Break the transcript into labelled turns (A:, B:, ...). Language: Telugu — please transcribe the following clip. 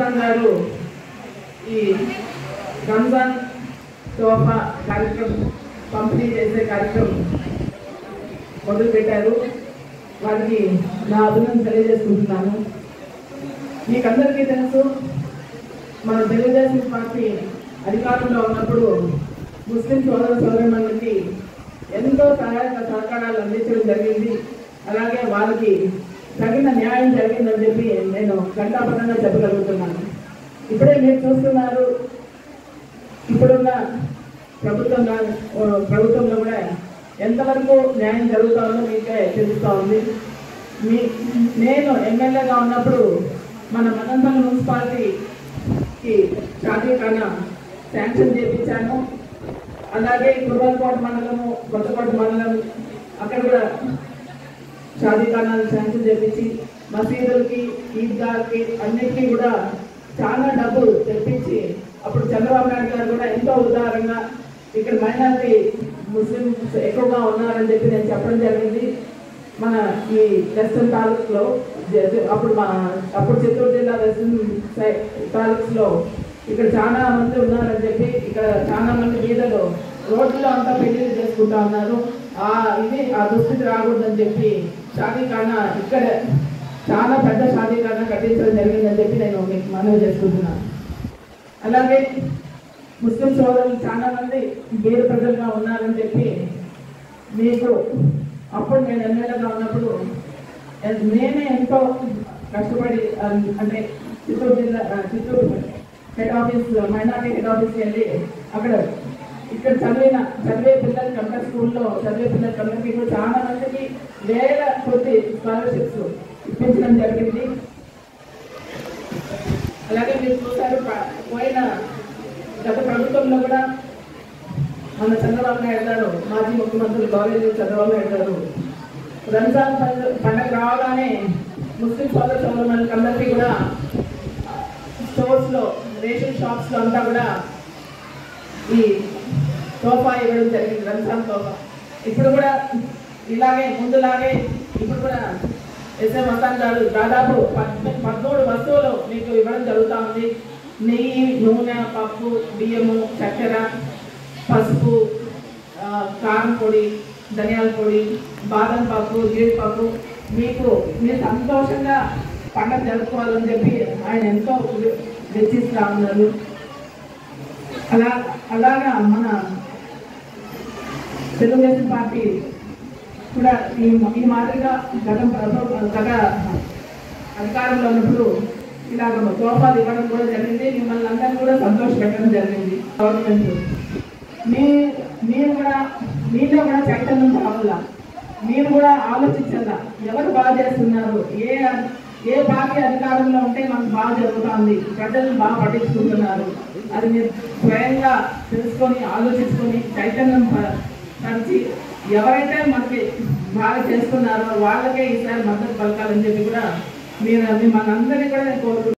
A: మస్తాన్ గారు ఈ రంజాన్ తోఫా కార్యక్రమం పంపిణీ చేసే కార్యక్రమం మొదలుపెట్టారు వారికి నా అభినందన తెలియజేసుకుంటున్నాను మీకందరికీ తెలుసు మన తెలుగుదేశం పార్టీ అధికారంలో ఉన్నప్పుడు ముస్లిం సోదర సోదరులకి ఎంతో సహాయక సహకారాలు అందించడం జరిగింది అలాగే వాళ్ళకి తగిన న్యాయం జరిగిందని చెప్పి నేను ఘంటాపథంగా చెప్పగలుగుతున్నాను ఇప్పుడే మీరు చూస్తున్నారు ఇప్పుడున్న ప్రభుత్వంగా ఓ, ప్రభుత్వంలో కూడా ఎంతవరకు న్యాయం జరుగుతుందో మీకే తెలుస్తూ ఉంది మీ నేను ఎమ్మెల్యేగా ఉన్నప్పుడు మన మదనపల్లి మున్సిపాలిటీకి షాదీఖానా శాంక్షన్ చేయించాను అలాగే కుర్రలకోట మండలము కొత్తకోట మండలం అక్కడ కూడా షాదీఖానాలు శాంక్షన్ చేపించి మసీదులకి ఈద్గాలకి అన్నిటికీ కూడా చాలా డబ్బు తెప్పించి అప్పుడు చంద్రబాబు నాయుడు గారు కూడా ఎంతో ఉదారంగా ఇక్కడ మైనారిటీ ముస్లిమ్స్ ఎక్కువగా ఉన్నారని చెప్పి నేను చెప్పడం జరిగింది మన ఈ వెస్టర్న్ తాలూకులో జ- జ- అప్పుడు మా అప్పుడు చిత్తూరు జిల్లా వెస్టర్న్ సై- తాలూక్స్లో ఇక్కడ చాలా మంది ఉన్నారని చెప్పి ఇక్కడ చాలా మంది బీదలు రోడ్లలో అంతా పెళ్లిళ్ళు చేసుకుంటా ఉన్నారు ఆ ఇది ఆ దుస్థితి రాకూడదని చెప్పి షాదీఖానా ఇక్కడ చాలా పెద్ద షాదీఖానా కట్టించడం జరిగిందని చెప్పి నేను మీకు మనవి చేసుకుంటున్నాను అలాగే ముస్లిం సోదరులు చాలా మంది బీద ప్రజలుగా ఉన్నారని చెప్పి మీకు అప్పుడు నేను ఎమ్మెల్యేగా ఉన్నప్పుడు ఎన్- నేనే ఎంతో కష్టపడి అన్- అంటే చిత్తూరు జిల్లా ఆ, Chittoor head office minority head ఆఫీస్కి వెళ్ళి అక్కడ ఇక్కడ చదివిన చదివే పిల్లలకి అంటే స్కూల్లో చదివే పిల్లలకి అందరికీ కూడా చాలా మందికి వేల కొద్ది స్కాలర్షిప్స్ ఇప్పించడం జరిగింది అలాగే మీరు చూసారు ప- పోయిన గత ప్రభుత్వంలో కూడా మన చంద్రబాబు నాయుడు గారు మాజీ ముఖ్యమంత్రి గౌరవ చంద్రబాబు నాయుడు గారు రంజాన్ పండుగ పండగ రావగానే ముస్లిం సోదర సోదరులకు అందరికీ కూడా స్టోర్స్ లో రేషన్ షాప్స్ లో అంతా కూడా ఈ తోఫా ఇవ్వడం జరిగింది రంజాన్ తోఫా ఇప్పుడు కూడా ఇలాగే ముందులాగే ఇప్పుడు కూడా ఎస్ఎం మస్తాన్ గారు దాదాపు పద్- పదమూడు వస్తువులు మీకు ఇవ్వడం జరుగుతూ ఉంది నెయ్యి నూనె పప్పు బియ్యము చక్కెర పసుపు ఆ, కారం పొడి ధనియాల పొడి బాదం పప్పు జీడిపప్పు మీకు మీరు సంతోషంగా పండగ జరుపుకోవాలని చెప్పి ఆయన ఎంతో వెచ్చిస్తూ ఉన్నారు అలా అలాగా మన తెలుగుదేశం పార్టీ కూడా ఈ ఈ మాదిరిగా గత ప్రభు- గత అధికారంలో ఉన్నప్పుడు ఇలాగ తోఫాలు ఇవ్వడం కూడా జరిగింది మిమ్మల్ని అందరినీ కూడా సంతోష పెట్టడం జరిగింది గవర్నమెంట్ మీ మీరు కూడా మీలో కూడా చైతన్యం కావాలా మీరు కూడా ఆలోచించాలా ఎవరు బాగా చేస్తున్నారు ఏ ఏ పార్టీ అధికారంలో ఉంటే మనకు బాగా జరుగుతుంది ప్రజలు బాగా పట్టించుకుంటున్నారు అది మీరు స్వయంగా తెలుసుకొని ఆలోచించుకొని చైతన్యం ప- పరిచి ఎవరైతే మనకి బాగా చేస్తున్నారో వాళ్ళకే ఈసారి మద్దతు పలకాలని చెప్పి కూడా మీరు మిమ్మల్ని అందరినీ కూడా నేను కోరుకుంటున్నాను